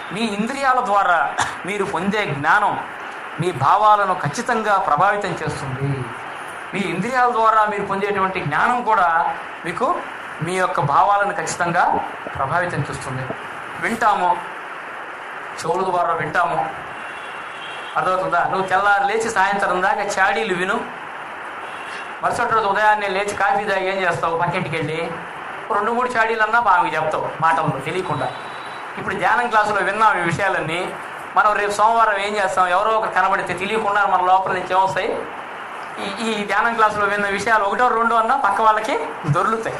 మీ ఇంద్రియాల ద్వారా మీరు పొందే జ్ఞానం మీ భావాలను ఖచ్చితంగా ప్రభావితం చేస్తుంది మీ ఇంద్రియాల ద్వారా మీరు పొందేటువంటి జ్ఞానం కూడా మీకు మీ యొక్క భావాలను ఖచ్చితంగా ప్రభావితం చేస్తుంది వింటాము చెవుల ద్వారా వింటాము అర్థమవుతుందా నువ్వు తెల్లారి లేచి సాయంత్రం దాకా చాడీలు విను మరుసటి రోజు ఉదయాన్నే లేచి కాఫీ తాగి ఏం చేస్తావు పక్కింటికి వెళ్ళి రెండు మూడు చాడీలన్నా బాగా చెప్తావు మాటల్లో తెలియకుండా ఇప్పుడు ధ్యానం క్లాసులో విన్నాం ఈ విషయాలన్నీ మనం రేపు సోమవారం ఏం చేస్తాం ఎవరో ఒకరు కనబడితే తెలియకుండా మన లోపల నుంచి ఏమొస్తాయి ఈ ఈ ధ్యానం క్లాసులో విన్న విషయాలు ఒకటో రెండో అన్నా పక్క వాళ్ళకి దొరుకుతాయి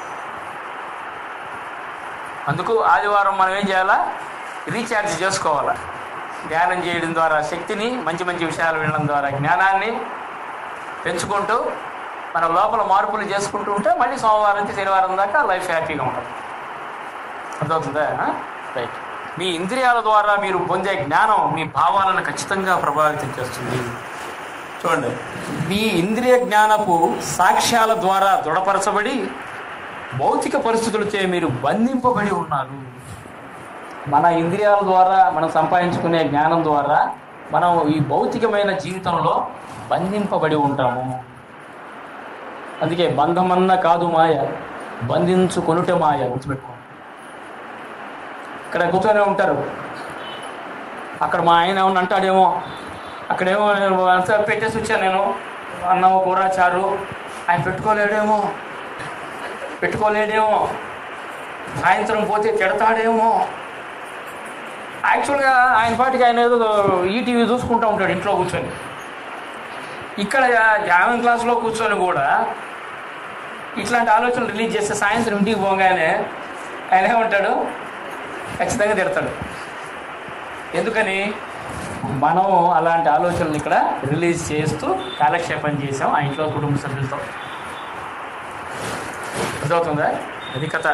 అందుకు ఆదివారం మనం ఏం చేయాలా రీఛార్జ్ చేసుకోవాలా ధ్యానం చేయడం ద్వారా శక్తిని మంచి మంచి విషయాలు వినడం ద్వారా జ్ఞానాన్ని పెంచుకుంటూ మన లోపల మార్పులు చేసుకుంటూ ఉంటే మళ్ళీ సోమవారం నుంచి శనివారం దాకా లైఫ్ హ్యాపీగా ఉంటుంది అర్థమవుతుందా రైట్ మీ ఇంద్రియాల ద్వారా మీరు పొందే జ్ఞానం మీ భావాలను ఖచ్చితంగా ప్రభావితం చేస్తుంది చూడండి మీ ఇంద్రియ జ్ఞానపు సాక్ష్యాల ద్వారా దృఢపరచబడి భౌతిక పరిస్థితులచే మీరు బంధింపబడి ఉన్నారు మన ఇంద్రియాల ద్వారా మనం సంపాదించుకునే జ్ఞానం ద్వారా మనం ఈ భౌతికమైన జీవితంలో బంధింపబడి ఉంటాము అందుకే బంధమన్న కాదు మాయ బంధించుకొనుటే మాయ గుర్తుపెట్టుకో ఇక్కడ కూర్చొని ఉంటారు అక్కడ మా ఆయన ఏమన్నా అంటాడేమో అక్కడేమో నేను అంతా పెట్టేసి వచ్చాను నేను అన్నం కూర చారు ఆయన పెట్టుకోలేడేమో పెట్టుకోలేడేమో సాయంత్రం పోతే తిడతాడేమో యాక్చువల్గా ఆయన పాటికి ఆయన ఏదో ఈటీవీ చూసుకుంటూ ఉంటాడు ఇంట్లో కూర్చొని ఇక్కడ ధ్యానం క్లాస్లో కూర్చొని కూడా ఇట్లాంటి ఆలోచనలు రిలీజ్ చేస్తే సాయంత్రం ఇంటికి పోగానే ఆయన ఏమంటాడు ఖచ్చితంగా తిడతాడు ఎందుకని మనం అలాంటి ఆలోచనలు ఇక్కడ రిలీజ్ చేస్తూ కాలక్షేపం చేసాం ఆ ఇంట్లో కుటుంబ సభ్యులతో అర్థమవుతుందా అది కథ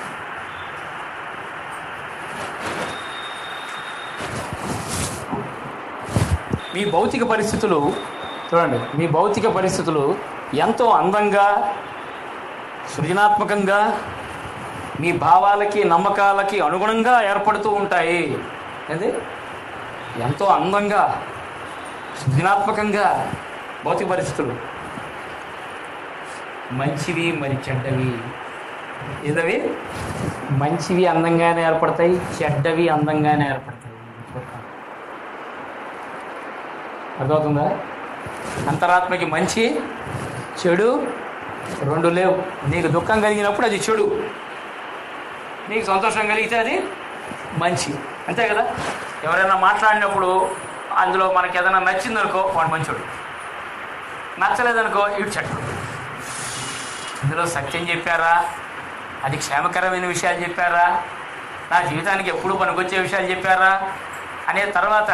మీ భౌతిక పరిస్థితులు చూడండి మీ భౌతిక పరిస్థితులు ఎంతో అందంగా సృజనాత్మకంగా మీ భావాలకి నమ్మకాలకి అనుగుణంగా ఏర్పడుతూ ఉంటాయి అది ఎంతో అందంగా సృజనాత్మకంగా భౌతిక పరిస్థితులు మంచివి మరి చెడ్డవి ఏదవి మంచివి అందంగానే ఏర్పడతాయి చెడ్డవి అందంగానే ఏర్పడతాయి అర్థమవుతుందా అంతరాత్మకి మంచి చెడు రెండు లేవు నీకు దుఃఖం కలిగినప్పుడు అది చెడు నీకు సంతోషం కలిగితే అది మంచి అంతే కదా ఎవరైనా మాట్లాడినప్పుడు అందులో మనకి ఏదైనా నచ్చిందనుకో వాడు మంచోడు నచ్చలేదనుకో ఇటు చెడు ఇందులో సత్యం చెప్పారా అది క్షేమకరమైన విషయాలు చెప్పారా నా జీవితానికి ఎప్పుడు పనికొచ్చే విషయాలు చెప్పారా అనే తర్వాత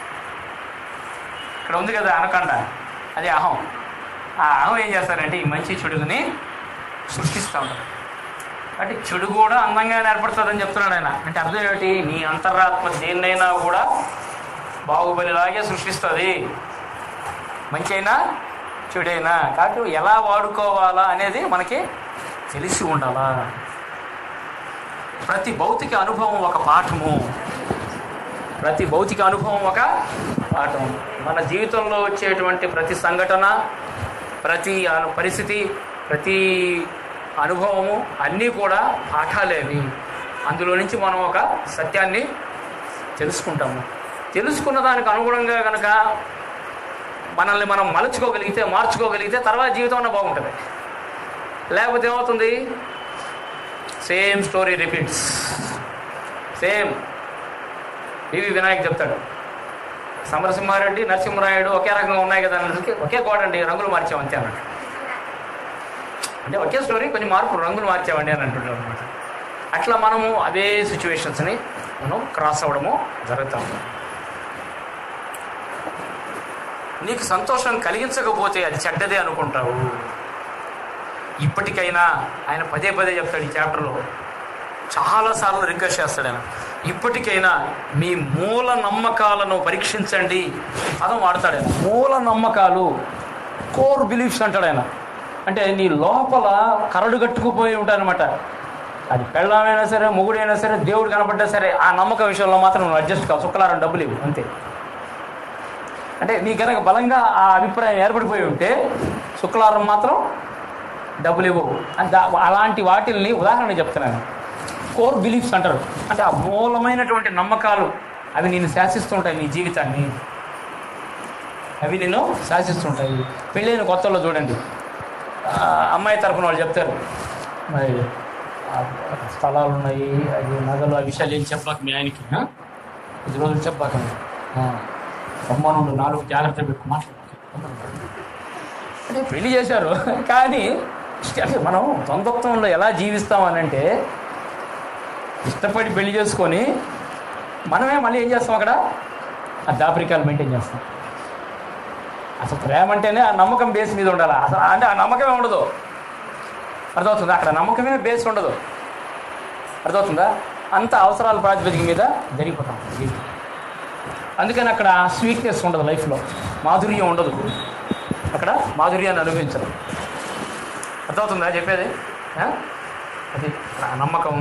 ఇక్కడ ఉంది కదా అనకొండ అది అహం ఆ అహం ఏం చేస్తారంటే ఈ మంచి చెడుని సృష్టిస్తూ ఉంటారు అంటే చెడు కూడా అందంగా ఏర్పడుతుందని చెప్తున్నాడు ఆయన అంటే అర్థం ఏమిటి నీ అంతరాత్మ దేన్నైనా కూడా బాహుబలిలాగే సృష్టిస్తుంది మంచి అయినా చెడైనా కాబట్టి ఎలా వాడుకోవాలా అనేది మనకి తెలిసి ఉండాలా ప్రతి భౌతిక అనుభవం ఒక పాఠము ప్రతి భౌతిక అనుభవం ఒక పాఠం మన జీవితంలో వచ్చేటువంటి ప్రతి సంఘటన ప్రతి అను- పరిస్థితి ప్రతి అనుభవము అన్నీ కూడా పాఠాలేవి అందులో నుంచి మనం ఒక సత్యాన్ని తెలుసుకుంటాము తెలుసుకున్న దానికి అనుగుణంగా కనుక మనల్ని మనం మలుచుకోగలిగితే మార్చుకోగలిగితే తర్వాత జీవితం అన్న బాగుంటుంది లేకపోతే ఏమవుతుంది same story repeats same P V Vinayak చెప్తాడు సమరసింహారెడ్డి నరసింహరాయుడు ఒకే రకంగా ఉన్నాయి కదా అన్నది ఒకే గోడండి రంగులు మార్చాం అంతే అన్నట్టు అంటే ఒకే స్టోరీ కొంచెం మార్పు రంగులు మార్చామండి అని అంటున్నాడు అనమాట అట్లా మనము అదే సిచ్యువేషన్స్ని మనం క్రాస్ అవ్వడము జరుగుతాం నీకు సంతోషం కలిగించకపోతే అది చెడ్డదే అనుకుంటావు ఇప్పటికైనా ఆయన పదే పదే చెప్తాడు ఈ చాప్టర్లో చాలాసార్లు రిక్వెస్ట్ చేస్తాడు ఆయన ఇప్పటికైనా మీ మూల నమ్మకాలను పరీక్షించండి పదం వాడతాడు ఆయన మూల నమ్మకాలు కోర్ బిలీఫ్స్ అంటాడు ఆయన అంటే నీ లోపల కరడు కట్టుకుపోయి ఉంటాయన్నమాట అది పెళ్ళమైనా సరే మొగుడైనా సరే దేవుడు కనపడ్డా సరే ఆ నమ్మకం విషయంలో మాత్రం నువ్వు అడ్జస్ట్ కావు శుక్లారం డబ్బులు ఇవ్వు అంతే అంటే నీ కనుక బలంగా ఆ అభిప్రాయం ఏర్పడిపోయి ఉంటే శుక్లారం మాత్రం డబ్బులు ఇవ్వవు అంటే ఆ- అలాంటి వాటిల్ని ఉదాహరణ చెప్తున్నాను కోర్ బిలీఫ్స్ అంటారు అంటే ఆ మూలమైనటువంటి నమ్మకాలు అవి నిన్ను శాసిస్తుంటాయి నీ జీవితాన్ని అవి నిన్ను శాసిస్తుంటాయి పెళ్ళైన కొత్తలో చూడండి ఆ, అమ్మాయి తరఫున వాళ్ళు చెప్తారు మరి ఆ, స్థలాలు ఉన్నాయి అది నగలు ఆ విషయాలు ఏం చెప్పాక మీ ఆయనకి ఆ? ఇది రోజులు చెప్పాక అమ్మానుడు నాలుగు జాగ్రత్త పెట్టుకు మాట్లాడు అంటే పెళ్లి చేశారు కానీ అంటే మనం ద్వంద్వత్వంలో ఎలా జీవిస్తాం అని అంటే ఇష్టపడి పెళ్లి చేసుకొని మనమే మళ్ళీ ఏం చేస్తాం అక్కడ ఆ దాపరికాలు మెయింటైన్ చేస్తాం అసలు ప్రేమ అంటేనే ఆ నమ్మకం బేస్ మీద ఉండాలి అసలు అంటే ఆ నమ్మకమే ఉండదు అర్థమవుతుందా అక్కడ నమ్మకమే బేస్ ఉండదు అర్థమవుతుందా అంత అవసరాల ప్రాతిపదిక మీద జరిగిపోతాం జీవితం. అందుకని అక్కడ స్వీట్నెస్ ఉండదు లైఫ్లో మాధుర్యం ఉండదు అక్కడ మాధుర్యాన్ని అనుభవించరు అర్థమవుతుందా చెప్పేది ఆ? అది ఆ నమ్మకం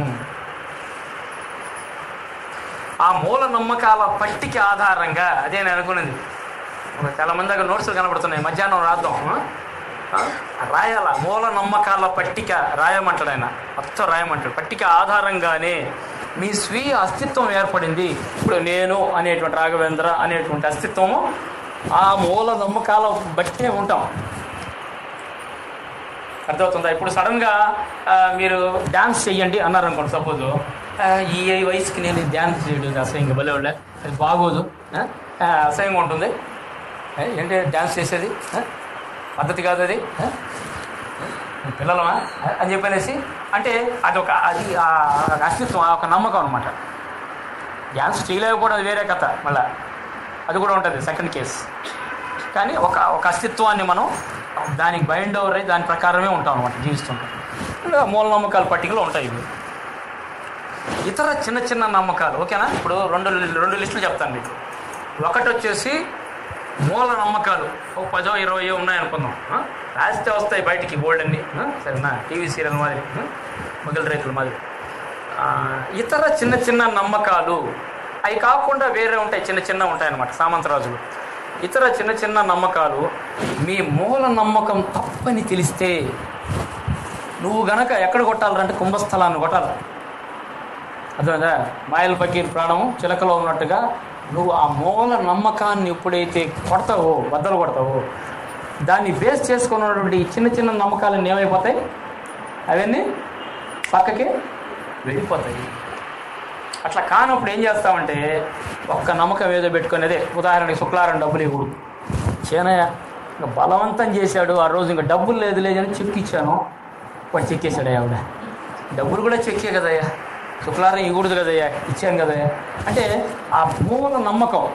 ఆ మూల నమ్మకాల పట్టిక ఆధారంగా అదే నేను అనుకున్నది ఒక చాలా మంది దగ్గర నోట్సులు కనబడుతున్నాయి మధ్యాహ్నం రాద్దాం ఆ? ఆ? రాయాల మూల నమ్మకాల పట్టిక రాయమంటాడు ఆయన మొత్తం రాయమంటాడు పట్టిక ఆధారంగానే మీ స్వీయ అస్తిత్వం ఏర్పడింది ఇప్పుడు నేను అనేటువంటి రాఘవేంద్ర అనేటువంటి అస్తిత్వము ఆ మూల నమ్మకాల బట్టే ఉంటాం అర్థమవుతుందా ఇప్పుడు సడన్గా ఆ, మీరు డ్యాన్స్ చెయ్యండి అన్నారు అనుకోండి సపోజ్ ఈ ఈ వయసుకి నేను డ్యాన్స్ చేయడం అసహ్యంగా భలే వాళ్ళే అది బాగోదు ఆ? ఆ, అసహ్యంగా ఉంటుంది ఏ, ఏంటి డ్యాన్స్ చేసేది ఆ? పద్ధతి కాదు అది ఆ? పిల్లలమా ఆ? అని చెప్పనేసి అంటే అది ఒక అది ఆ అస్తిత్వం ఆ ఒక నమ్మకం అనమాట డ్యాన్స్ చేయలేకపోవడం అది వేరే కథ మళ్ళా అది కూడా ఉంటుంది సెకండ్ కేస్ కానీ ఒక ఒక అస్తిత్వాన్ని మనం దానికి బైండ్ ఓవర్ అయ్యి దాని ప్రకారమే ఉంటాం అనమాట జీవిస్తుంటాం ఇంకా మూల నమ్మకాల పట్టికలో ఉంటాయి ఇవి ఇతర చిన్న చిన్న నమ్మకాలు ఓకేనా ఇప్పుడు రెండు రెండు లిస్టులు చెప్తాను మీకు ఒకటి వచ్చేసి మూల నమ్మకాలు ఒక పదో ఇరవయో ఉన్నాయనుకుందాం ఆ? రాస్తే వస్తాయి బయటికి బోల్డ్ అన్ని ఆ? సరేనా టీవీ సీరియల్ మాదిరి ఆ? మొగల్ రైతుల మాదిరి ఆ, ఇతర చిన్న చిన్న నమ్మకాలు అవి కాకుండా వేరే ఉంటాయి చిన్న చిన్న ఉంటాయన్నమాట సామంతరాజులు ఇతర చిన్న చిన్న నమ్మకాలు మీ మూల నమ్మకం తప్పని తెలిస్తే నువ్వు గనక ఎక్కడ కొట్టాలంటే కుంభస్థలాన్ని కొట్టాలి అర్థమైందా మాయల ఫకీర్ ప్రాణము చిలకలో ఉన్నట్టుగా నువ్వు ఆ మూల నమ్మకాన్ని ఎప్పుడైతే కొడతావో బద్దలు కొడతావో దాన్ని బేస్ చేసుకున్నటువంటి ఈ చిన్న చిన్న నమ్మకాలన్నీ ఏమైపోతాయి అవన్నీ పక్కకి వెళ్ళిపోతాయి అట్లా కానప్పుడు ఏం చేస్తామంటే ఒక్క నమ్మకం ఏదో పెట్టుకునేదే ఉదాహరణకి శుక్లారం డబ్బులు ఇవ్వడు చేనయ్య ఇంకా బలవంతం చేశాడు ఆ రోజు ఇంకా డబ్బులు లేదు లేదని చెక్ ఇచ్చాను వాడు చెక్ వేసాడు ఆవిడ డబ్బులు కూడా చెక్కే కదయ్యా శుక్లారం ఇవ్వకూడదు కదయ్యా ఇచ్చాను కదయ్యా అంటే ఆ మూల నమ్మకం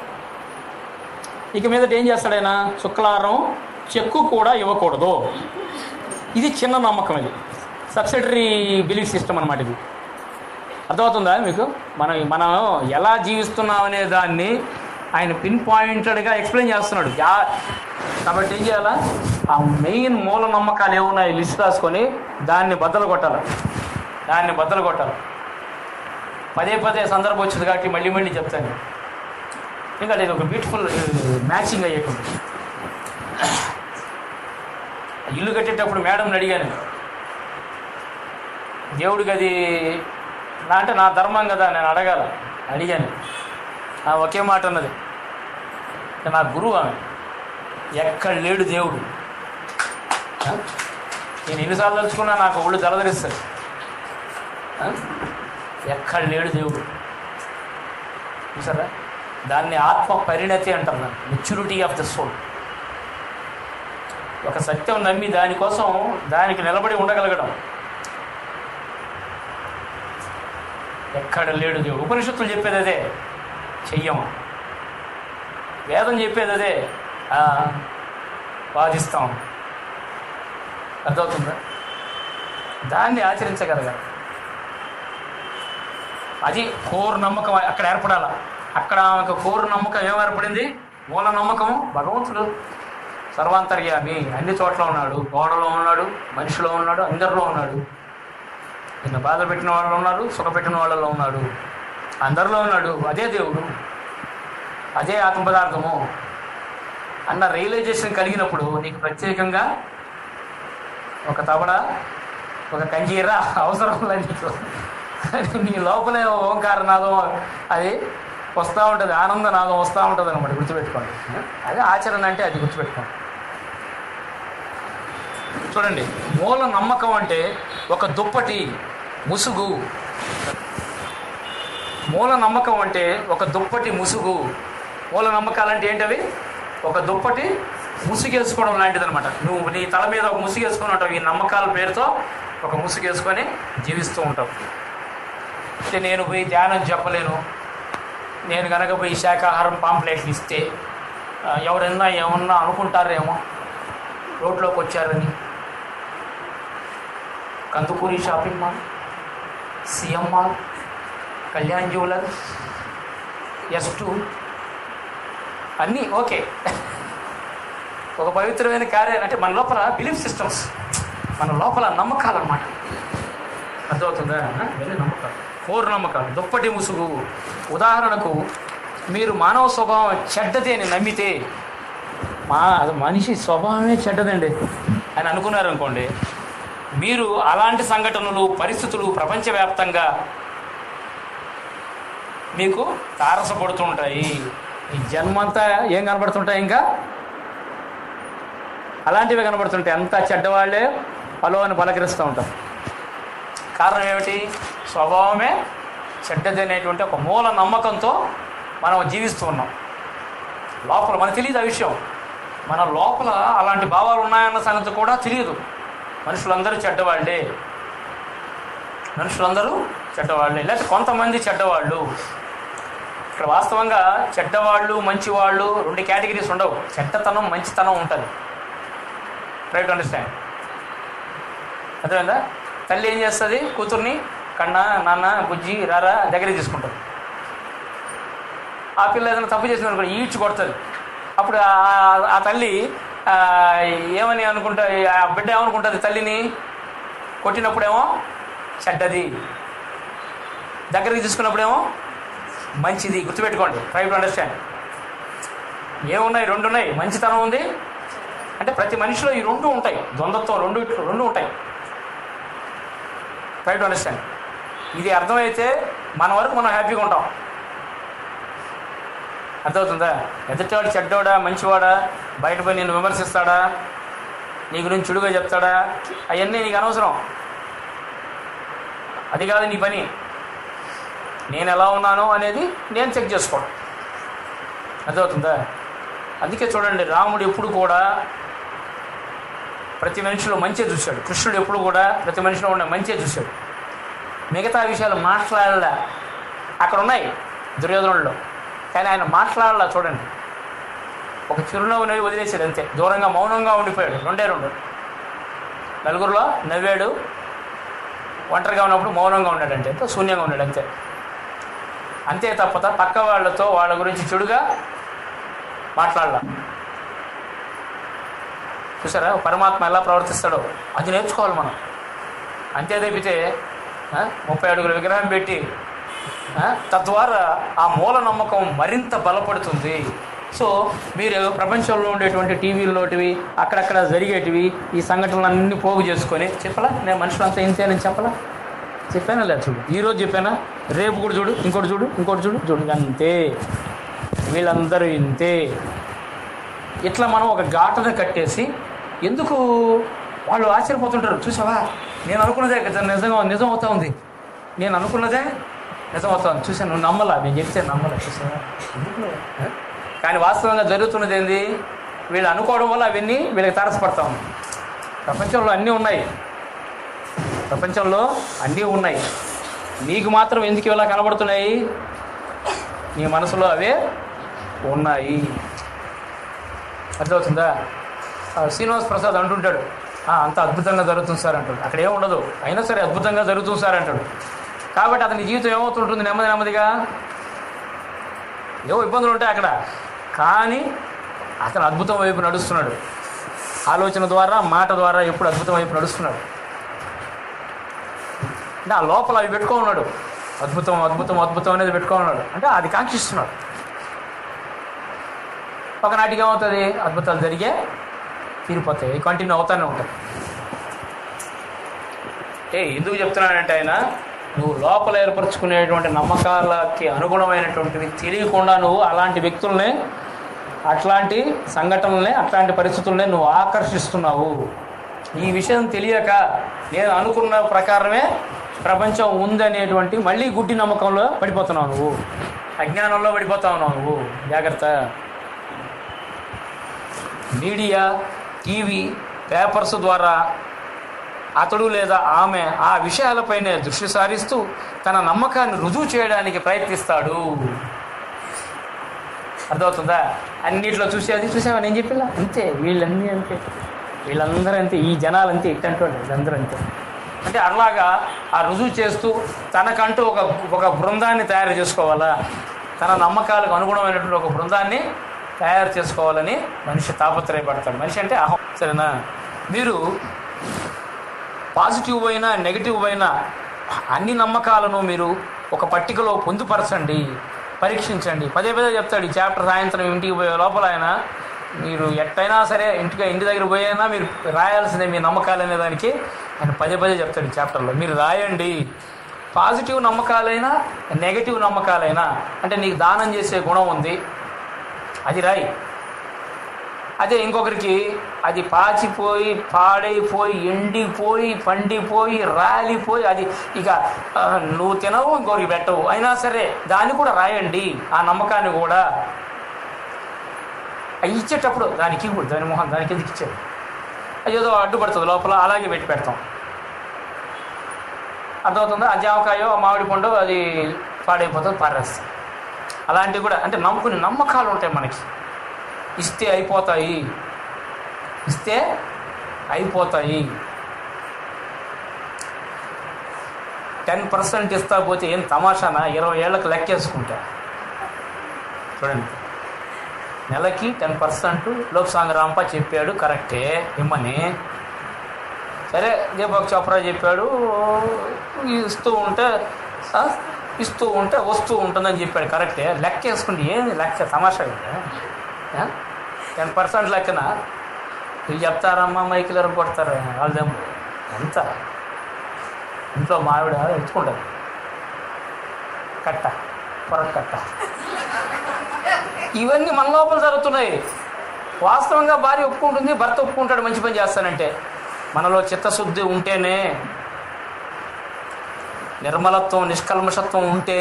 ఇక మీదట ఏం చేస్తాడైనా శుక్లారం చెక్కు కూడా ఇవ్వకూడదు ఇది చిన్న నమ్మకం ఇది సబ్సిడరీ బిలీఫ్ సిస్టమ్ అనమాట ఇది అర్థమవుతుందా మీకు మనం మనం ఎలా జీవిస్తున్నాం అనే దాన్ని ఆయన పిన్ పాయింటెడ్గా ఎక్స్ప్లెయిన్ చేస్తున్నాడు యా కాబట్టి ఏం చేయాలా ఆ మెయిన్ మూల నమ్మకాలు ఏమున్నాయి లిస్ట్ రాసుకొని దాన్ని బద్దలు కొట్టాలి దాన్ని బద్దలు కొట్టాలి పదే పదే సందర్భం వచ్చింది కాబట్టి మళ్ళీ మళ్ళీ చెప్తాను ఇంకా ఇది ఒక బ్యూటిఫుల్ మ్యాచింగ్ అయ్యేటువంటి ఇల్లు కట్టేటప్పుడు మేడంని అడిగాను దేవుడికి అది నా అంటే నా ధర్మం కదా నేను అడగాల అడిగాను ఆ ఒకే మాట అన్నది ఇక నా గురువు ఆమె ఎక్కడ లేడు దేవుడు ఆ? నేను ఎన్నిసార్లు తలుచుకున్నా నాకు ఒళ్ళు జలధరిస్తుంది ఆ? ఎక్కడ లేడు దేవుడు చూసారా దాన్ని ఆత్మ పరిణతి అంటారు దాన్ని మెచ్యూరిటీ ఆఫ్ ద సోల్ ఒక సత్యం నమ్మి దానికోసం దానికి నిలబడి ఉండగలగడం ఎక్కడ లేడు దేవుడు ఉపనిషత్తులు చెప్పేది అదే చెయ్యము వేదం చెప్పేది అదే ఆ, వాదిస్తాం అర్థమవుతుందా దాన్ని ఆచరించగలగాలి అది కోర్ నమ్మకం అక్కడ ఏర్పడాల అక్కడ ఆమెకు కోర్ నమ్మకం ఏం ఏర్పడింది మూల నమ్మకం భగవంతుడు సర్వాంతర్యామి అన్ని చోట్ల ఉన్నాడు గోడలో ఉన్నాడు మనిషిలో ఉన్నాడు అందరిలో ఉన్నాడు నిన్ను బాధ పెట్టిన వాళ్ళు ఉన్నారు సుఖ పెట్టిన వాళ్ళలో ఉన్నాడు అందరిలో ఉన్నాడు అదే దేవుడు అదే ఆత్మ పదార్థము అన్న రియలైజేషన్ కలిగినప్పుడు నీకు ప్రత్యేకంగా ఒక తబడ ఒక కంజీర అవసరం లేదు నీకు. నీ లోపలే ఓంకార నాదం అది వస్తూ ఉంటుంది ఆనంద నాదం వస్తూ ఉంటుంది అనమాట గుర్తుపెట్టుకోండి అదే ఆచరణ అంటే అది గుర్తుపెట్టుకోండి చూడండి మూల నమ్మకం అంటే ఒక దుప్పటి ముసుగు మూల నమ్మకం అంటే ఒక దుప్పటి ముసుగు మూల నమ్మకాలు అంటే ఏంటవి ఒక దుప్పటి ముసుగేసుకోవడం లాంటిది అనమాట నువ్వు నీ తల మీద ఒక ముసుగేసుకొని ఉంటావు ఈ నమ్మకాల పేరుతో ఒక ముసుగేసుకొని జీవిస్తూ ఉంటావు అంటే నేను పోయి ధ్యానం చెప్పలేను నేను కనుక పోయి శాకాహారం పాంప్లెట్లు ఇస్తే ఆ, ఎవరైనా ఏమన్నా అనుకుంటారేమో రోడ్లోకి వచ్చారని Kandukuri shopping mall CM mall Kalyan jewellers S two అన్నీ ఓకే ఒక పవిత్రమైన కార్యం అంటే మన లోపల బిలీఫ్ సిస్టమ్స్ మన లోపల నమ్మకాలు అన్నమాట అర్థమవుతుందా ఇవన్నీ నమ్మకాలు కోరు నమ్మకాలు దుప్పటి ముసుగు ఉదాహరణకు మీరు మానవ స్వభావం చెడ్డది అని నమ్మితే మా అది మనిషి స్వభావమే చెడ్డదండి అని అనుకున్నారు అనుకోండి మీరు అలాంటి సంఘటనలు పరిస్థితులు ప్రపంచవ్యాప్తంగా మీకు తారసపడుతుంటాయి ఈ జన్మంతా ఏం కనబడుతుంటాయి ఇంకా అలాంటివి కనబడుతుంటాయి అంతా చెడ్డవాళ్ళే హలో అని పలకరిస్తూ ఉంటాం కారణం ఏమిటి స్వభావమే చెడ్డది అనేటువంటి ఒక మూల నమ్మకంతో మనం జీవిస్తూ ఉన్నాం లోపల మనకు తెలియదు ఆ విషయం మన లోపల అలాంటి భావాలు ఉన్నాయన్న సంగతి కూడా తెలియదు మనుషులందరూ చెడ్డవాళ్ళే మనుషులందరూ చెడ్డవాళ్ళే లేకపోతే కొంతమంది చెడ్డవాళ్ళు ఇక్కడ వాస్తవంగా చెడ్డవాళ్ళు మంచివాళ్ళు రెండు కేటగిరీస్ ఉండవు చెడ్డతనం మంచితనం ఉంటుంది రైట్ అండర్స్టాండ్ అర్థమైందా తల్లి ఏం చేస్తుంది కూతుర్ని కన్నా నాన్న బుజ్జి రారా దగ్గరికి తీసుకుంటుంది ఆ పిల్ల ఏదైనా తప్పు చేసింది అనుకో ఈడ్చి కొడుతుంది అప్పుడు ఆ- ఆ తల్లి ఆ, ఏమని అనుకుంటా ఆ బిడ్డ ఏమనుకుంటుంది తల్లిని కొట్టినప్పుడేమో చెడ్డది దగ్గరికి తీసుకున్నప్పుడేమో మంచిది గుర్తుపెట్టుకోండి ట్రై టు అండర్స్టాండ్ ఏమున్నాయి రెండు ఉన్నాయి మంచితనం ఉంది అంటే ప్రతి మనిషిలో ఈ రెండు ఉంటాయి ద్వంద్వత్వం రెండు రెండు ఉంటాయి ట్రై టు అండర్స్టాండ్ ఇది అర్థమైతే మన వరకు మనం హ్యాపీగా ఉంటాం అర్థమవుతుందా ఎదుటివాడు చెడ్డోడా మంచివాడా బయట పోయి నేను విమర్శిస్తాడా నీ గురించి చుడుగా చెప్తాడా అవన్నీ నీకు అనవసరం అది కాదు నీ పని నేను ఎలా ఉన్నాను అనేది నేను చెక్ చేసుకోవడం అర్థమవుతుందా అందుకే చూడండి రాముడు ఎప్పుడు కూడా ప్రతి మనిషిలో మంచి చూశాడు కృష్ణుడు ఎప్పుడు కూడా ప్రతి మనిషిలో ఉన్న మంచి చూశాడు మిగతా విషయాలు మాట్లాడలే అక్కడ ఉన్నాయి దుర్యోధనుల్లో కానీ ఆయన మాట్లాడలా చూడండి ఒక చిరునవ్వు నవ్వి వదిలేసాడు అంతే దూరంగా మౌనంగా ఉండిపోయాడు రెండే రెండు నలుగురిలో నవ్వాడు ఒంటరిగా ఉన్నప్పుడు మౌనంగా ఉన్నాడు అంటే ఎంతో శూన్యంగా ఉన్నాడు అంతే అంతే తప్పత పక్క వాళ్ళతో వాళ్ళ గురించి చెడుగా మాట్లాడాల చూసారా పరమాత్మ ఎలా ప్రవర్తిస్తాడో అది నేర్చుకోవాలి మనం అంతే తప్పితే ఆ, ముప్పై అడుగుల విగ్రహం పెట్టి ఆ, తద్వారా ఆ మూల నమ్మకం మరింత బలపడుతుంది సో మీరు ప్రపంచంలో ఉండేటువంటి టీవీల్లోటివి అక్కడక్కడ జరిగేటివి ఈ సంఘటనలన్నీ పోగు చేసుకొని చెప్పలా నేను మనుషులంతా ఇంతేనని చెప్పలా చెప్పానా లేదు చూడు ఈరోజు చెప్పానా రేపు కూడా చూడు ఇంకోటి చూడు ఇంకోటి చూడు చూడు అంతే వీళ్ళందరూ ఇంతే ఇట్లా మనం ఒక ఘాటను కట్టేసి ఎందుకు వాళ్ళు ఆశ్చర్యపోతుంటారు చూసావా నేను అనుకున్నదే కదా నిజంగా నిజం అవుతా ఉంది నేను అనుకున్నదే నిజం అవుతా ఉంది చూసాను నువ్వు నమ్మలా నేను చెప్తే నమ్మలా చూసావా ఎందుకు? ఆ? కానీ వాస్తవంగా జరుగుతున్నది ఏంది వీళ్ళు అనుకోవడం వల్ల అవన్నీ వీళ్ళకి తారసపడతా ఉంది ప్రపంచంలో అన్నీ ఉన్నాయి ప్రపంచంలో అన్నీ ఉన్నాయి నీకు మాత్రం ఎందుకు ఇలా కనబడుతున్నాయి నీ మనసులో అవే ఉన్నాయి అర్థమవుతుందా ఆ, శ్రీనివాస్ ప్రసాద్ అంటుంటాడు "ఆ, అంత అద్భుతంగా జరుగుతుంది సార్ అంటాడు అక్కడ ఏం ఉండదు అయినా సరే అద్భుతంగా జరుగుతుంది సార్ అంటాడు కాబట్టి అతని జీవితం ఏమవుతుంటుంది నెమ్మది నెమ్మదిగా ఏవో ఇబ్బందులు ఉంటాయి అక్కడ కానీ అతను అద్భుతం వైపు నడుస్తున్నాడు ఆలోచన ద్వారా మాట ద్వారా ఎప్పుడు అద్భుతం వైపు నడుస్తున్నాడు అంటే ఆ లోపల అవి పెట్టుకో ఉన్నాడు అద్భుతం అద్భుతం అద్భుతం అనేది పెట్టుకో ఉన్నాడు అంటే అది కాంక్షిస్తున్నాడు ఒకనాటికి ఏమవుతుంది అద్భుతాలు జరిగే తీరిపోతాయి కంటిన్యూ అవుతానే ఉంటాయి ఏ ఎందుకు చెప్తున్నానంటే ఆయన నువ్వు లోపల ఏర్పరచుకునేటువంటి నమ్మకాలకి అనుగుణమైనటువంటివి తెలియకుండా నువ్వు అలాంటి వ్యక్తుల్ని అట్లాంటి సంఘటనల్ని అట్లాంటి పరిస్థితుల్ని నువ్వు ఆకర్షిస్తున్నావు ఈ విషయం తెలియక నేను అనుకున్న ప్రకారమే ప్రపంచం ఉందనేటువంటి మళ్ళీ గుడ్డి నమ్మకంలో పడిపోతున్నావు నువ్వు అజ్ఞానంలో పడిపోతా ఉన్నావు నువ్వు జాగ్రత్త మీడియా టీవీ పేపర్స్ ద్వారా అతడు లేదా ఆమె ఆ విషయాలపైనే దృష్టి సారిస్తూ తన నమ్మకాన్ని రుజువు చేయడానికి ప్రయత్నిస్తాడు అర్థమవుతుందా అన్నిట్లో చూసి అది చూసావా నేను చెప్పిలా అంతే వీళ్ళన్నీ అంతే వీళ్ళందరూ అంతే ఈ జనాలు అంతే ఇట్టంటే వీళ్ళందరూ అంతే అంటే అలాగా ఆ రుజువు చేస్తూ తనకంటూ ఒక ఒక బృందాన్ని తయారు చేసుకోవాలా తన నమ్మకాలకు అనుగుణమైనటువంటి ఒక బృందాన్ని తయారు చేసుకోవాలని మనిషి తాపత్రయపడతాడు మనిషి అంటే అహం సరేనా మీరు పాజిటివ్ అయినా నెగిటివ్ అయినా అన్ని నమ్మకాలను మీరు ఒక పట్టికలో పొందుపరచండి పరీక్షించండి పదే పదే చెప్తాడు ఈ చాప్టర్ సాయంత్రం ఇంటికి పోయే లోపల ఆయన మీరు ఎట్టయినా సరే ఇంటికి ఇంటి దగ్గర పోయినా మీరు రాయాల్సిందే మీ నమ్మకాలు అనే దానికి ఆయన పదే పదే చెప్తాడు ఈ చాప్టర్లో మీరు రాయండి పాజిటివ్ నమ్మకాలైనా నెగటివ్ నమ్మకాలైనా అంటే నీకు దానం చేసే గుణం ఉంది అది రాయి అదే ఇంకొకరికి అది పాచిపోయి పాడైపోయి ఎండిపోయి పండిపోయి రాలిపోయి అది ఇక ఆ, నువ్వు తినవు ఇంకొకరికి పెట్టవు అయినా సరే దాన్ని కూడా రాయండి ఆ నమ్మకాన్ని కూడా అవి ఇచ్చేటప్పుడు దానికి ఇవ్వడు దాని మొహం దానికి ఎందుకు ఇచ్చాడు అది ఏదో అడ్డుపడుతుంది లోపల అలాగే పెట్టి పెడతాం అర్థమవుతుందా ఆ జామకాయో ఆ మామిడి పండు అది పాడైపోతుంది పారేస్తాం అలాంటివి కూడా అంటే నమ్ముకుని నమ్మకాలు ఉంటాయి మనకి ఇస్తే అయిపోతాయి ఇస్తే అయిపోతాయి టెన్ పర్సెంట్ ఇస్తా పోతే ఏం తమాషానా ఇరవై ఏళ్ళకి లెక్కేసుకుంటా చూడండి నెలకి టెన్ పర్సెంట్ లోక్ రాంప చెప్పాడు కరెక్టే ఇమ్మని సరే దీపక్ చోప్రా చెప్పాడు ఇస్తూ ఉంటే ఆ, ఇస్తూ ఉంటే వస్తూ ఉంటుందని చెప్పాడు కరెక్టే లెక్క వేసుకుంటే ఏంది లెక్క తమాషా టెన్ పర్సెంట్ లెక్కన వీళ్ళు చెప్తారమ్మా మైకిలర్ కొడతారు వాళ్ళదేమో ఎంత ఇంట్లో మావిడ ఎత్తుకుంటారు కట్ట పొర కట్ట ఇవన్నీ మన లోపల జరుగుతున్నాయి వాస్తవంగా భార్య ఒప్పుకుంటుంది భర్త ఒప్పుకుంటాడు మంచి పని చేస్తానంటే మనలో చిత్తశుద్ధి ఉంటేనే నిర్మలత్వం నిష్కల్మషత్వం ఉంటే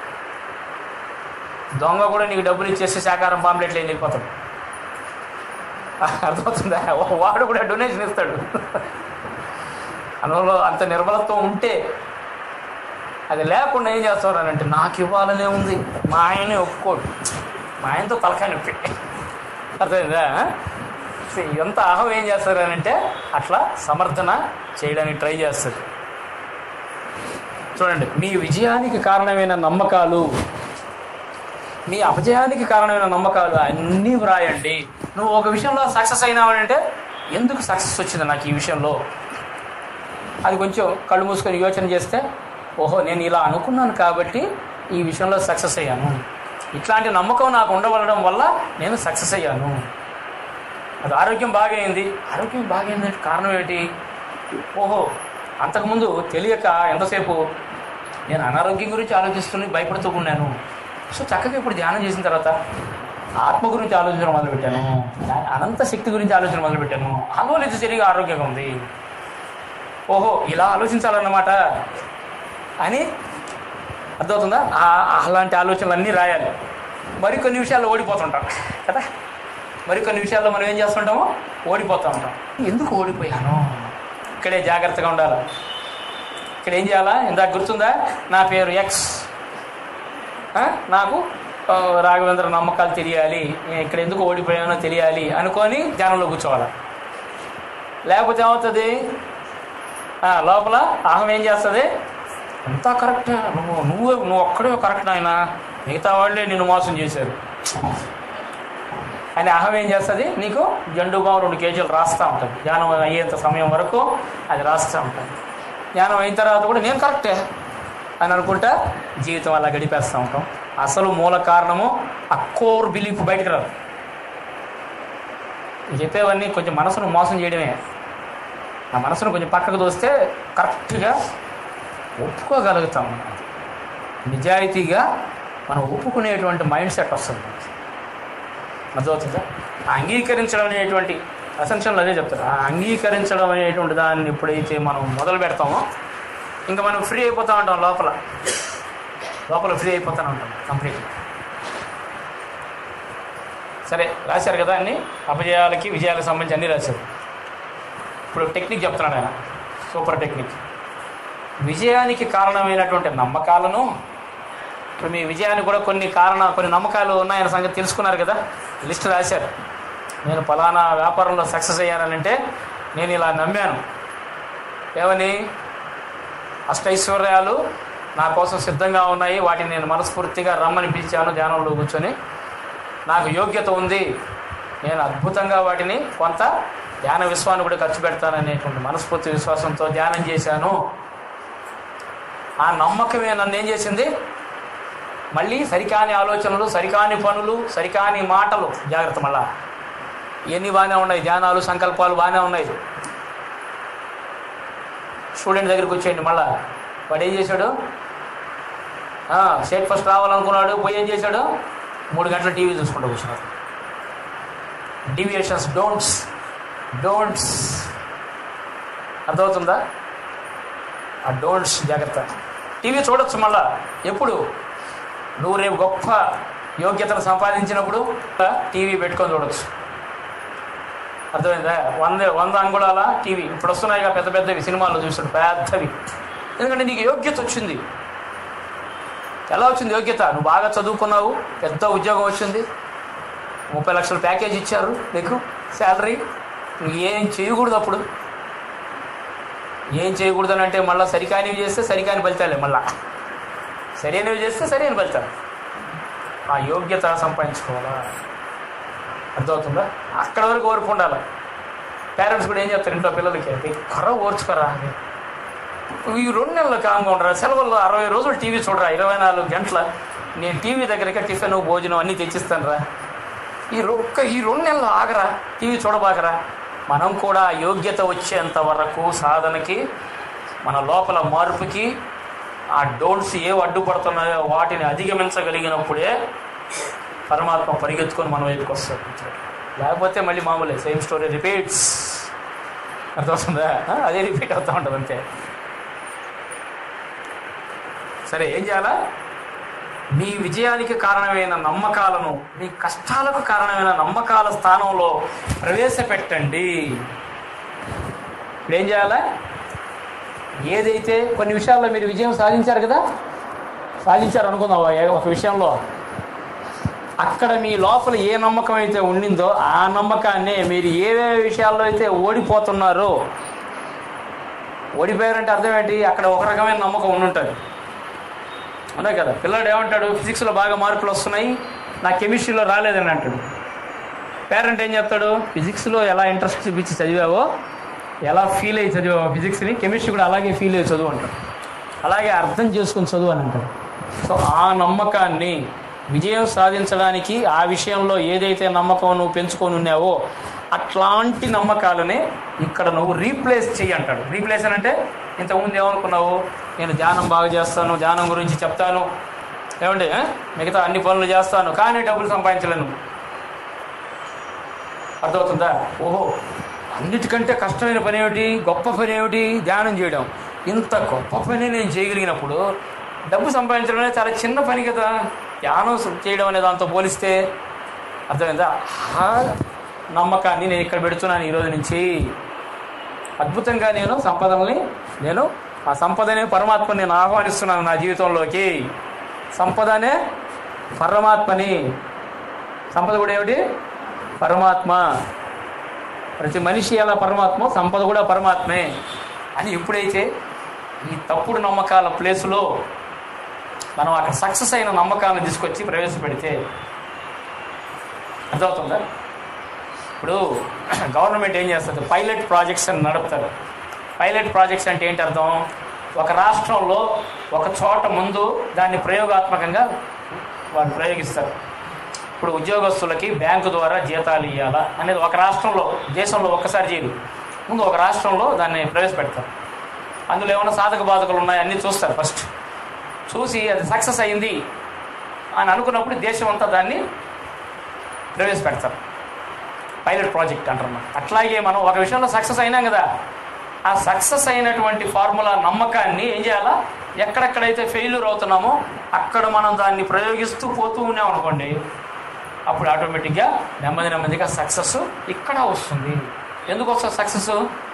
దొంగ కూడా నీకు డబ్బులు ఇచ్చేసి శాకారం పాంప్లెట్లు వెళ్ళిపోతాడు అర్థమవుతుందా వాడు కూడా డొనేషన్ ఇస్తాడు అందులో అంత నిర్మలత్వం ఉంటే అది లేకుండా ఏం చేస్తారు అని అంటే నాకు ఇవ్వాలనే ఉంది మా ఆయనే ఒప్పుకోడు మా ఆయనతో తలకాయ నొప్పి అర్థమైందా సో ఇదంతా అహం ఏం చేస్తారు అని అంటే అట్లా సమర్థన చేయడానికి ట్రై చేస్తుంది చూడండి మీ విజయానికి కారణమైన నమ్మకాలు మీ అపజయానికి కారణమైన నమ్మకాలు అన్నీ వ్రాయండి నువ్వు ఒక విషయంలో సక్సెస్ అయినావంటే ఎందుకు సక్సెస్ వచ్చింది నాకు ఈ విషయంలో అది కొంచెం కళ్ళు మూసుకొని యోచన చేస్తే ఓహో నేను ఇలా అనుకున్నాను కాబట్టి ఈ విషయంలో సక్సెస్ అయ్యాను ఇట్లాంటి నమ్మకం నాకు ఉండవలడం వల్ల నేను సక్సెస్ అయ్యాను అది ఆరోగ్యం బాగైంది ఆరోగ్యం బాగైందంటే కారణం ఏంటి ఓహో అంతకుముందు తెలియక ఎంతసేపు నేను అనారోగ్యం గురించి ఆలోచిస్తూనే భయపడుతూ ఉన్నాను సో చక్కగా ఇప్పుడు ధ్యానం చేసిన తర్వాత ఆత్మ గురించి ఆలోచించడం మొదలుపెట్టాను అనంత శక్తి గురించి ఆలోచన మొదలుపెట్టాను ఆలోచించి సరిగా ఆరోగ్యంగా ఉంది ఓహో ఇలా ఆలోచించాలన్నమాట అని అర్థమవుతుందా ఆ- అలాంటి ఆలోచనలు అన్నీ రాయాలి మరికొన్ని విషయాల్లో ఓడిపోతుంటాం కదా మరికొన్ని విషయాల్లో మనం ఏం చేస్తుంటామో ఓడిపోతూ ఉంటాం ఎందుకు ఓడిపోయాను ఇక్కడే జాగ్రత్తగా ఉండాలి ఇక్కడ ఏం చేయాలా ఇందాక గుర్తుందా నా పేరు ఎక్స్ ఆ? నాకు ఆ, రాఘవేంద్ర నమ్మకాలు తెలియాలి నేను ఇక్కడ ఎందుకు ఓడిపోయానో తెలియాలి అనుకొని ధ్యానంలో కూర్చోవాలి లేకపోతే ఏమవుతుంది ఆ, లోపల అహం ఏం చేస్తుంది అంతా కరెక్ట్ నువ్వు నువ్వు నువ్వు ఒక్కడే కరెక్ట్ ఆయన మిగతా వాళ్ళే నిన్ను మోసం చేశారు అని అహం ఏం చేస్తుంది నీకు జండు బాం రెండు కేజీలు రాస్తూ ఉంటుంది ధ్యానం అయ్యేంత సమయం వరకు అది రాస్తూ ఉంటుంది జ్ఞానం అయిన తర్వాత కూడా నేను కరెక్టే అని అనుకుంటా జీవితం అలా గడిపేస్తూ ఉంటాం అసలు మూల కారణము ఆ కోర్ బిలీఫ్ బయటకు రాదు నేను చెప్పేవన్నీ కొంచెం మనసును మోసం చేయడమే నా మనసును కొంచెం పక్కకు దోస్తే కరెక్ట్గా ఒప్పుకోగలుగుతాం నిజాయితీగా మనం ఒప్పుకునేటువంటి మైండ్ సెట్ వస్తుంది అర్థమవుతుందా ఆ అంగీకరించడం అనేటువంటి అసెన్షన్లు అదే చెప్తారు ఆ అంగీకరించడం అనేటువంటి దాన్ని ఎప్పుడైతే మనం మొదలు పెడతామో ఇంకా మనం ఫ్రీ అయిపోతూ ఉంటాం లోపల లోపల ఫ్రీ అయిపోతూనే ఉంటాం కంప్లీట్గా సరే రాశారు కదా అన్ని అపజయాలకి విజయాలకు సంబంధించి అన్నీ రాశారు ఇప్పుడు టెక్నిక్ చెప్తున్నాడు ఆయన సూపర్ టెక్నిక్ విజయానికి కారణమైనటువంటి నమ్మకాలను ఇప్పుడు మీ విజయానికి కూడా కొన్ని కారణ కొన్ని నమ్మకాలు ఉన్నాయన్న సంగతి తెలుసుకున్నారు కదా లిస్ట్ రాశారు నేను ఫలానా వ్యాపారంలో సక్సెస్ అయ్యానంటే నేను ఇలా నమ్మాను ఏమని అష్టైశ్వర్యాలు నా కోసం సిద్ధంగా ఉన్నాయి వాటిని నేను మనస్ఫూర్తిగా రమ్మని పిలిచాను ధ్యానంలో కూర్చొని నాకు యోగ్యత ఉంది నేను అద్భుతంగా వాటిని కొంత ధ్యాన విశ్వాన్ని కూడా ఖర్చు పెడతాననేటువంటి మనస్ఫూర్తి విశ్వాసంతో ధ్యానం చేశాను ఆ నమ్మకమే నన్ను ఏం చేసింది మళ్ళీ సరికాని ఆలోచనలు సరికాని పనులు సరికాని మాటలు జాగ్రత్త మళ్ళా ఇవన్నీ బాగానే ఉన్నాయి ధ్యానాలు సంకల్పాలు బాగానే ఉన్నాయి స్టూడెంట్ దగ్గరికి వచ్చేయండి మళ్ళా వాడు ఏం చేశాడు స్టేట్ ఫస్ట్ రావాలనుకున్నాడు పోయి ఏం చేశాడు మూడు గంటల టీవీ చూసుకుంటూ కూర్చున్నాడు డీవియేషన్స్ డోంట్స్ డోంట్స్ అర్థమవుతుందా ఆ డోంట్స్ జాగ్రత్త టీవీ చూడొచ్చు మళ్ళా ఎప్పుడు నువ్వు రేపు గొప్ప యోగ్యతను సంపాదించినప్పుడు టీవీ పెట్టుకొని చూడొచ్చు అర్థమైందా వంద వంద అంగుళాల టీవీ ఇప్పుడు వస్తున్నాయిగా పెద్ద పెద్దవి సినిమాల్లో చూసాడు పెద్దవి ఎందుకంటే నీకు యోగ్యత వచ్చింది ఎలా వచ్చింది యోగ్యత నువ్వు బాగా చదువుకున్నావు పెద్ద ఉద్యోగం వచ్చింది ముప్పై లక్షల ప్యాకేజ్ ఇచ్చారు నీకు శాలరీ నువ్వు ఏం చేయకూడదు అప్పుడు ఏం చేయకూడదు అని అంటే మళ్ళీ సరికానివి చేస్తే సరికాని ఫలితాలే మళ్ళా సరైనవి చేస్తే సరైన ఫలితాలు ఆ యోగ్యత సంపాదించుకోవాలా అర్థమవుతుందా అక్కడ వరకు ఓర్పు ఉండాలి పేరెంట్స్ కూడా ఏం చెప్తారు ఇంట్లో పిల్లలకి కర్ర ఓర్చుకోరా అని ఈ రెండు నెలలు కామ్గా ఉండరా సెలవుల్లో అరవై రోజులు టీవీ చూడరా ఇరవై నాలుగు గంటల నేను టీవీ దగ్గరికి టిఫిన్ భోజనం అన్నీ తెచ్చిస్తాను రా ఈ రొ- ఒక్క ఈ రెండు నెలలు ఆగరా టీవీ చూడబాకరా మనం కూడా యోగ్యత వచ్చేంత వరకు సాధనకి మన లోపల మార్పుకి ఆ డోంట్స్ ఏ అడ్డుపడుతున్నాయో వాటిని అధిగమించగలిగినప్పుడే పరమాత్మ పరిగెత్తుకొని మన వైపుకి వస్తాడు లేకపోతే మళ్ళీ మామూలే సేమ్ స్టోరీ రిపీట్స్ అర్థమవుతుందా ఆ, అదే రిపీట్ అవుతూ ఉంటుంది అంతే సరే ఏం చేయాలా మీ విజయానికి కారణమైన నమ్మకాలను మీ కష్టాలకు కారణమైన నమ్మకాల స్థానంలో ప్రవేశపెట్టండి ఇప్పుడు ఏం చేయాలా ఏదైతే కొన్ని విషయాల్లో మీరు విజయం సాధించారు కదా సాధించారు అనుకుందాం ఏ- ఒక విషయంలో అక్కడ మీ లోపల ఏ నమ్మకం అయితే ఉండిందో ఆ నమ్మకాన్నే మీరు ఏవే విషయాల్లో అయితే ఓడిపోతున్నారో ఓడిపోయారంటే అర్థం ఏంటి అక్కడ ఒక రకమైన నమ్మకం ఉండుంటుంది అదే కదా పిల్లాడు ఏమంటాడు ఫిజిక్స్లో బాగా మార్కులు వస్తున్నాయి నా కెమిస్ట్రీలో రాలేదని అంటాడు పేరెంట్ ఏం చెప్తాడు ఫిజిక్స్లో ఎలా ఇంట్రెస్ట్ చూపించి చదివావో ఎలా ఫీల్ అయ్యి చదివావో ఫిజిక్స్ని కెమిస్ట్రీ కూడా అలాగే ఫీల్ అయ్యి చదువు అంటాడు అలాగే అర్థం చేసుకుని చదువు అని అంటాడు సో ఆ నమ్మకాన్ని విజయం సాధించడానికి ఆ విషయంలో ఏదైతే నమ్మకం నువ్వు పెంచుకొని ఉన్నావో అట్లాంటి నమ్మకాలనే ఇక్కడ నువ్వు రీప్లేస్ చెయ్యి అంటాడు రీప్లేస్ అని అంటే ఇంతకుముందు ఏమనుకున్నావు నేను ధ్యానం బాగా చేస్తాను ధ్యానం గురించి చెప్తాను ఏమండి ఆ? మిగతా అన్ని పనులు చేస్తాను కానీ డబ్బులు సంపాదించలేను అర్థమవుతుందా ఓహో అన్నిటికంటే కష్టమైన పని ఏమిటి గొప్ప పని ఏమిటి ధ్యానం చేయడం ఇంత గొప్ప పని నేను చేయగలిగినప్పుడు డబ్బు సంపాదించడం అనేది చాలా చిన్న పని కదా ధ్యానం చేయడం అనే దాంతో పోలిస్తే అర్థమైందా ఆ నమ్మకాన్ని నేను ఇక్కడ పెడుతున్నాను ఈరోజు నుంచి అద్భుతంగా నేను సంపదల్ని నేను ఆ సంపదనే పరమాత్మ నేను ఆహ్వానిస్తున్నాను నా జీవితంలోకి సంపదనే పరమాత్మని సంపద కూడా ఏమిటి పరమాత్మ ప్రతి మనిషి ఎలా పరమాత్మ సంపద కూడా పరమాత్మే అని ఎప్పుడైతే ఈ తప్పుడు నమ్మకాల ప్లేసులో మనం అక్కడ సక్సెస్ అయిన నమ్మకాలను తీసుకొచ్చి ప్రవేశపెడితే అర్థమవుతుందా ఇప్పుడు గవర్నమెంట్ ఏం చేస్తుంది పైలట్ ప్రాజెక్ట్స్ అని నడుపుతారు పైలట్ ప్రాజెక్ట్స్ అంటే ఏంటి అర్థం ఒక రాష్ట్రంలో ఒక చోట ముందు దాన్ని ప్రయోగాత్మకంగా వాళ్ళు ప్రయోగిస్తారు ఇప్పుడు ఉద్యోగస్తులకి బ్యాంకు ద్వారా జీతాలు ఇవ్వాలా అనేది ఒక రాష్ట్రంలో దేశంలో ఒక్కసారి చేయరు ముందు ఒక రాష్ట్రంలో దాన్ని ప్రవేశపెడతారు అందులో ఏమైనా సాధక బాధకులు ఉన్నాయి అన్నీ చూస్తారు ఫస్ట్ చూసి అది సక్సెస్ అయింది అని అనుకున్నప్పుడు దేశం అంతా దాన్ని ప్రవేశపెడతారు పైలట్ ప్రాజెక్ట్ అంటారు మనం అట్లాగే మనం ఒక విషయంలో సక్సెస్ అయినాం కదా ఆ సక్సెస్ అయినటువంటి ఫార్ములా నమ్మకాన్ని ఏం చేయాలా ఎక్కడెక్కడైతే ఫెయిల్యూర్ అవుతున్నామో అక్కడ మనం దాన్ని ప్రయోగిస్తూ పోతూ ఉన్నాం అనుకోండి అప్పుడు ఆటోమేటిక్గా నెమ్మది నెమ్మదిగా సక్సెస్ ఇక్కడ వస్తుంది ఎందుకు వస్తుంది సక్సెస్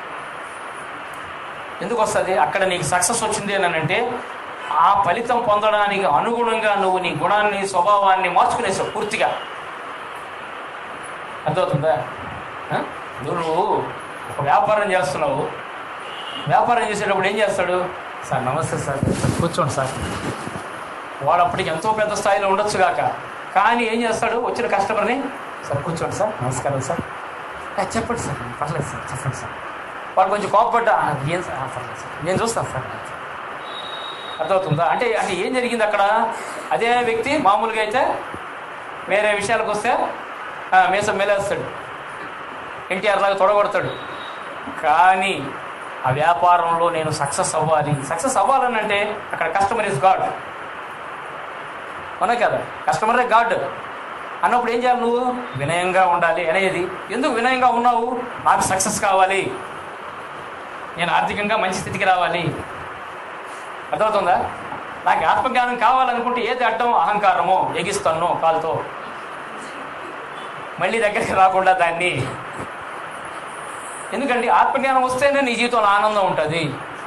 ఎందుకు వస్తుంది అక్కడ నీకు సక్సెస్ వచ్చింది అని అంటే ఆ ఫలితం పొందడానికి అనుగుణంగా నువ్వు నీ గుణాన్ని స్వభావాన్ని మార్చుకునేసావు పూర్తిగా అర్థమవుతుందా ఆ? నువ్వు ఒక వ్యాపారం చేస్తున్నావు వ్యాపారం చేసేటప్పుడు ఏం చేస్తాడు సార్ నమస్తే సార్ సార్ కూర్చోండి సార్ వాడు అప్పటికి ఎంతో పెద్ద స్థాయిలో ఉండొచ్చు కాక కానీ ఏం చేస్తాడు వచ్చిన కస్టమర్ని సార్ కూర్చోండి సార్ నమస్కారం సార్ "ఏ, చెప్పండి సార్ పర్లేదు సార్ చెప్పండి సార్ వాడు కొంచెం కోపడ్డా "ఆ, ఏం సార్ "ఆ, పర్లేదు సార్ నేను చూస్తాను సార్ అర్థమవుతుందా అంటే అంటే ఏం జరిగింది అక్కడ అదే వ్యక్తి మామూలుగా అయితే వేరే విషయాలకు వస్తే "ఆ, మీసం మేలేస్తాడు ఎన్టీఆర్ లాగా తొడగొడతాడు కానీ ఆ వ్యాపారంలో నేను సక్సెస్ అవ్వాలి సక్సెస్ అవ్వాలని అంటే అక్కడ కస్టమర్ ఇస్ గాడ్ అవునా కదా కస్టమరే గాడ్ అన్నప్పుడు ఏం చేయాలి నువ్వు వినయంగా ఉండాలి అనేది ఎందుకు వినయంగా ఉన్నావు నాకు సక్సెస్ కావాలి నేను ఆర్థికంగా మంచి స్థితికి రావాలి అర్థమవుతుందా నాకు ఆత్మజ్ఞానం కావాలనుకుంటే ఏది అడ్డం అహంకారమో ఎగిస్తాను కాలుతో మళ్ళీ దగ్గరికి రాకుండా దాన్ని ఎందుకంటే ఆత్మజ్ఞానం వస్తేనే నీ జీవితంలో ఆనందం ఉంటుంది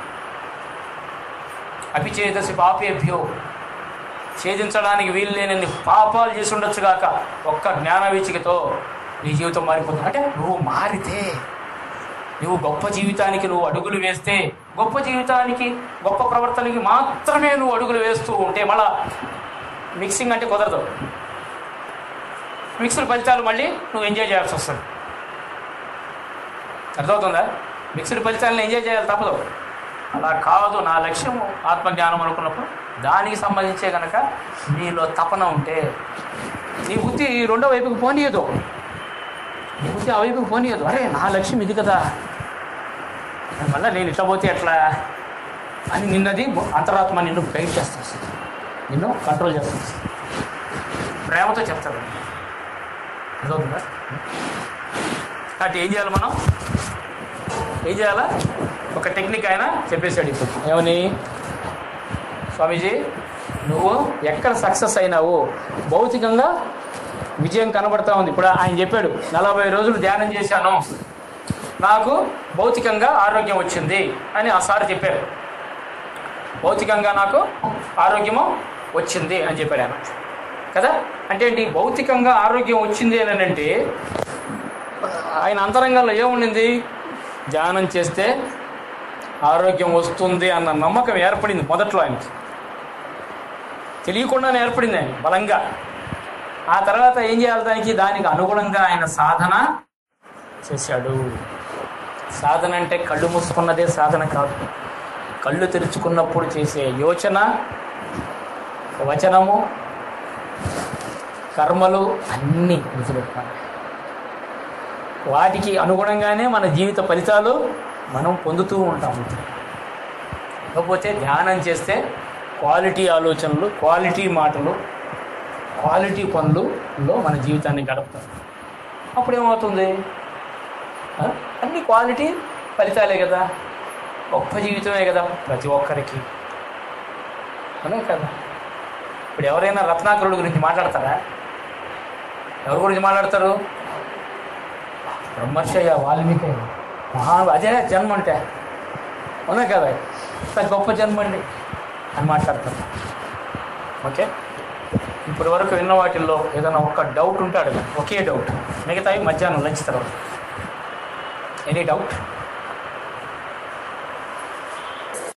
అభిచేదసి పాపేభ్యో ఛేదించడానికి వీలు లేనన్ని పాపాలు చేసి ఉండొచ్చు కాక ఒక్క జ్ఞాన వీచికతో నీ జీవితం మారిపోతుంది అంటే నువ్వు మారితే నువ్వు గొప్ప జీవితానికి నువ్వు అడుగులు వేస్తే గొప్ప జీవితానికి గొప్ప ప్రవర్తనకి మాత్రమే నువ్వు అడుగులు వేస్తూ ఉంటే మళ్ళా మిక్సింగ్ అంటే కుదరదు మిక్స్డ్ ఫలితాలు మళ్ళీ నువ్వు ఎంజాయ్ చేయాల్సి వస్తుంది అర్థమవుతుందా మిక్స్డ్ ఫలితాలను ఎంజాయ్ చేయాలి తప్పదు అలా కాదు నా లక్ష్యం ఆత్మజ్ఞానం అనుకున్నప్పుడు దానికి సంబంధించే కనుక నీలో తపన ఉంటే నీ బుద్ధి రెండో వైపుకి పోనీయదు నీ బుద్ధి ఆ వైపుకి పోనీయదు అరే నా లక్ష్యం ఇది కదా మళ్ళీ నేను ఇట్లా పోతే ఎట్లా అని నిన్నది అంతరాత్మ నిన్ను గైడ్ చేస్తుంది నిన్ను కంట్రోల్ చేస్తుంది ప్రేమతో చెప్తాడు అర్థమవుతుందా కాబట్టి ఏం చేయాలి మనం ఏం చేయాలా ఒక టెక్నిక్ ఆయన చెప్పేశాడు ఇప్పుడు ఏమని స్వామీజీ నువ్వు ఎక్కడ సక్సెస్ అయినావు భౌతికంగా విజయం కనబడతా ఉంది ఇప్పుడు ఆయన చెప్పాడు నలభై రోజులు ధ్యానం చేశాను నాకు భౌతికంగా ఆరోగ్యం వచ్చింది అని ఆ సార్ చెప్పారు భౌతికంగా నాకు ఆరోగ్యము వచ్చింది అని చెప్పాడు ఆయన కదా అంటే ఏంటి భౌతికంగా ఆరోగ్యం వచ్చింది అని అంటే ఆయన అంతరంగంలో ఏముండింది ధ్యానం చేస్తే ఆరోగ్యం వస్తుంది అన్న నమ్మకం ఏర్పడింది మొదట్లో ఆయనకి తెలియకుండానే ఏర్పడింది ఆయన బలంగా ఆ తర్వాత ఏం చేయాలి దానికి దానికి అనుగుణంగా ఆయన సాధన చేశాడు సాధన అంటే కళ్ళు మూసుకున్నదే సాధన కాదు కళ్ళు తెరుచుకున్నప్పుడు చేసే యోచన వచనము కర్మలు అన్నీ గుర్తుపెట్టుకోవాలి వాటికి అనుగుణంగానే మన జీవిత ఫలితాలు మనం పొందుతూ ఉంటాము కాకపోతే ధ్యానం చేస్తే క్వాలిటీ ఆలోచనలు క్వాలిటీ మాటలు క్వాలిటీ పనులలో మన జీవితాన్ని గడుపుతాం అప్పుడు ఏమవుతుంది ఆ? అన్ని క్వాలిటీ ఫలితాలే కదా గొప్ప జీవితమే కదా ప్రతి ఒక్కరికి అవునా కదా ఇప్పుడు ఎవరైనా రత్నాకరుడు గురించి మాట్లాడతారా ఎవరి గురించి మాట్లాడతారు బ్రహ్మర్షయ్య వాల్మీకి మహా అదే జన్మ అంటే అవునా కదా పెద్ద గొప్ప జన్మ అండి అని మాట్లాడతారు ఓకే ఇప్పటి వరకు విన్న వాటిల్లో ఏదైనా ఒక్క డౌట్ ఉంటే అడగండి ఒకే డౌట్ మిగతావి మధ్యాహ్నం లంచ్ తర్వాత ఎనీ డౌట్